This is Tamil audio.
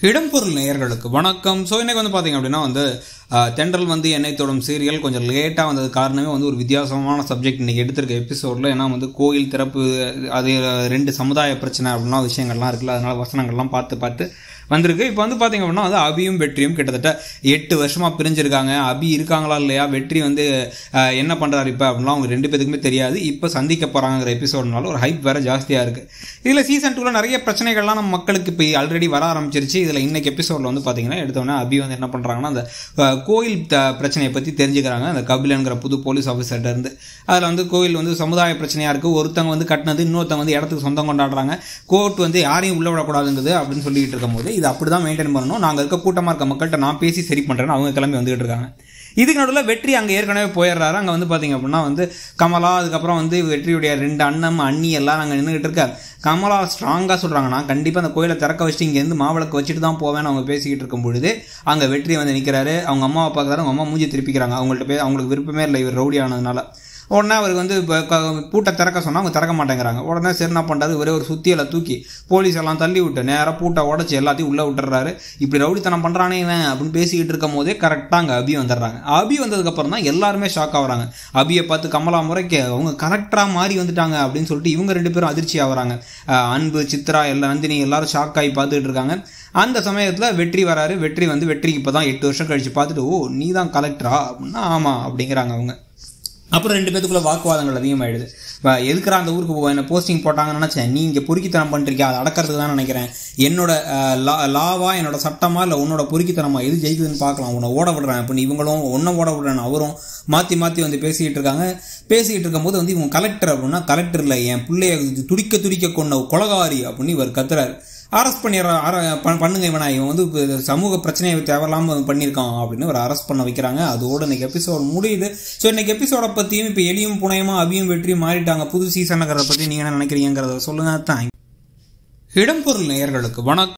இடம்பொருள் நேயர்களுக்கு வணக்கம் ஸோ இன்னைக்கு வந்து பார்த்தீங்க அப்படின்னா வந்து அஹ், தென்றல் வந்து என்னை தொடும் சீரியல் கொஞ்சம் லேட்டாக வந்தது காரணமே வந்து ஒரு வித்தியாசமான சப்ஜெக்ட் இன்னைக்கு எடுத்திருக்க எபிசோடில் ஏன்னா வந்து கோயில் திறப்பு அது ரெண்டு சமுதாய பிரச்சனை அப்படின்லாம் விஷயங்கள்லாம் இருக்குல்ல அதனால வசனங்கள்லாம் பார்த்து பார்த்து வந்திருக்கு இப்போ வந்து பார்த்தீங்க அப்படின்னா வந்து அபியும் வெற்றியும் கிட்டத்தட்ட எட்டு வருஷமாக பிரிஞ்சிருக்காங்க அபி இருக்காங்களா இல்லையா வெற்றி வந்து அஹ், என்ன பண்ணுறாரு இப்போ அப்படின்லாம் அவங்க ரெண்டு பேத்துக்குமே தெரியாது இப்போ சந்திக்க போகிறாங்கிற எபிசோட்னால ஒரு ஹைப் வேறு ஜாஸ்தியாக இருக்குது இதில் சீசன் டூவில் நிறைய பிரச்சனைகள்லாம் நம்ம மக்களுக்கு இப்போ ஆல்ரெடி வர ஆரம்பிச்சிருச்சு இதில் இன்னைக்கு எபிசோடில் வந்து பார்த்தீங்கன்னா எடுத்தோன்னே அபி வந்து என்ன பண்ணுறாங்கன்னா அந்த அஹ், கோயில் த- பிரச்சனையை பற்றி தெரிஞ்சுக்கிறாங்க அந்த கபிலன்கிற புது போலீஸ் ஆஃபீஸர்கிட்ட இருந்து அதில் வந்து கோயில் வந்து சமுதாய பிரச்சனையாக இருக்குது ஒருத்தவங்க வந்து கட்டினது இன்னொருத்தவங்க வந்து இடத்துக்கு சொந்தம் கொண்டாடுறாங்க கோர்ட் வந்து யாரையும் உள்ள விடக்கூடாதுங்குது அப்படின்னு சொல்லிட்டு இருக்கும்போது இது அப்படி தான் மெயின்டைன் பண்ணணும் நாங்கள் இருக்க கூட்டமாக இருக்க மக்கள்கிட்ட நான் பேசி சரி பண்ணுறேன்னு அவங்க கிளம்பி வந்துகிட்டு இருக்காங்க இதுக்கு நடுவில் வெற்றி அங்கே ஏற்கனவே போயிடுறாரு அங்கே வந்து பார்த்தீங்க அப்படின்னா வந்து கமலா அதுக்கப்புறம் வந்து வெற்றியுடைய ரெண்டு அண்ணன் அண்ணி எல்லாம் அங்கே நின்றுட்டு இருக்க கமலா ஸ்ட்ராங்காக சொல்கிறாங்க நான் கண்டிப்பாக அந்த கோயிலை திறக்க வச்சுட்டு இங்கேருந்து மாவிளக்கு வச்சுட்டு தான் போவேன்னு அவங்க பேசிக்கிட்டு இருக்கும் பொழுது அங்கே வெற்றி வந்து நிற்கிறாரு அவங்க அம்மாவை பார்க்குறாரு அவங்க அம்மா மூஞ்சி திருப்பிக்கிறாங்க அவங்கள்ட்ட போய் அவங்களுக்கு விருப்பமே இல்லை இவர் ரவுடி ஆனதுனால உடனே அவருக்கு வந்து இப்போ க- பூட்டை திறக்க சொன்னால் அவங்க திறக்க மாட்டேங்கிறாங்க உடனே சரி என்ன பண்ணுறாரு ஒரே ஒரு சுத்தியலை தூக்கி போலீஸ் எல்லாம் தள்ளி விட்டு நேராக பூட்டை உடச்சி எல்லாத்தையும் உள்ளே விட்டுறாரு இப்படி ரவுடித்தனம் பண்ணுறானே இவன் அப்படின்னு பேசிக்கிட்டு இருக்கும் போதே கரெக்டாக அங்கே அபி வந்துடுறாங்க அபி வந்ததுக்கப்புறம் தான் எல்லாருமே ஷாக் ஆகுறாங்க அபியை பார்த்து கமலா முறைக்கு அவங்க கரெக்டாக மாறி வந்துட்டாங்க அப்படின்னு சொல்லிட்டு இவங்க ரெண்டு பேரும் அதிர்ச்சி ஆகுறாங்க அஹ் அன்பு சித்ரா எல்லா நந்தினி எல்லாரும் ஷாக் ஆகி பார்த்துட்டு இருக்காங்க அந்த சமயத்தில் வெற்றி வராரு வெற்றி வந்து வெற்றிக்கு இப்போ தான் எட்டு வருஷம் கழிச்சு பார்த்துட்டு ஓ நீ தான் கலெக்டரா அப்படின்னா ஆமாம் அப்படிங்கிறாங்க அவங்க அப்புறம் ரெண்டு பேத்துக்குள்ள வாக்குவாதங்கள் அதிகமாயிடுது இப்போ எதுக்குறா அந்த ஊருக்கு போ- என்ன போஸ்டிங் போட்டாங்கன்னு நினச்சேன் நீ இங்கே பொறுக்கித்தனம் பண்ணிருக்கியா அதை அடக்கிறதுக்கு தான் நினைக்கிறேன் என்னோட அஹ், லா லாவா என்னோட சட்டமா இல்லை உன்னோட பொறுக்கித்தனமா எது ஜெயிக்குதுன்னு பார்க்கலாம் உன்னை ஓட விடுறேன் அப்படின்னு இவங்களும் உன்னை ஓட விடுறேன் அவரும் மாற்றி மாற்றி வந்து பேசிக்கிட்டு இருக்காங்க பேசிக்கிட்டு இருக்கும்போது வந்து இவங்க கலெக்டர் அப்படின்னா கலெக்டர் இல்லை என் பிள்ளைய துடிக்க துடிக்க கொண்ட கொலகாரி அப்படின்னு இவர் கத்துறாரு அரெஸ்ட் பண்ணிடுற அர ப- பண்ணுங்க இவனா இவன் வந்து இப்ப சமூக பிரச்சனையை தேவையில்லாமல் பண்ணியிருக்கான் அப்படின்னு ஒரு அரெஸ்ட் பண்ண வைக்கிறாங்க அதோட இன்னைக்கு எபிசோட் முடியுது ஸோ இன்னைக்கு எபிசோட பற்றியும் இப்போ எலியும் புனையமா அபியும் வெற்றியும் மாறிட்டாங்க புது சீசனுங்கிறத பற்றி நீங்கள் என்ன நினைக்கிறீங்கிறத சொல்லுங்க தேங்க் இடம்பொருள் நேயர்களுக்கு வணக்கம்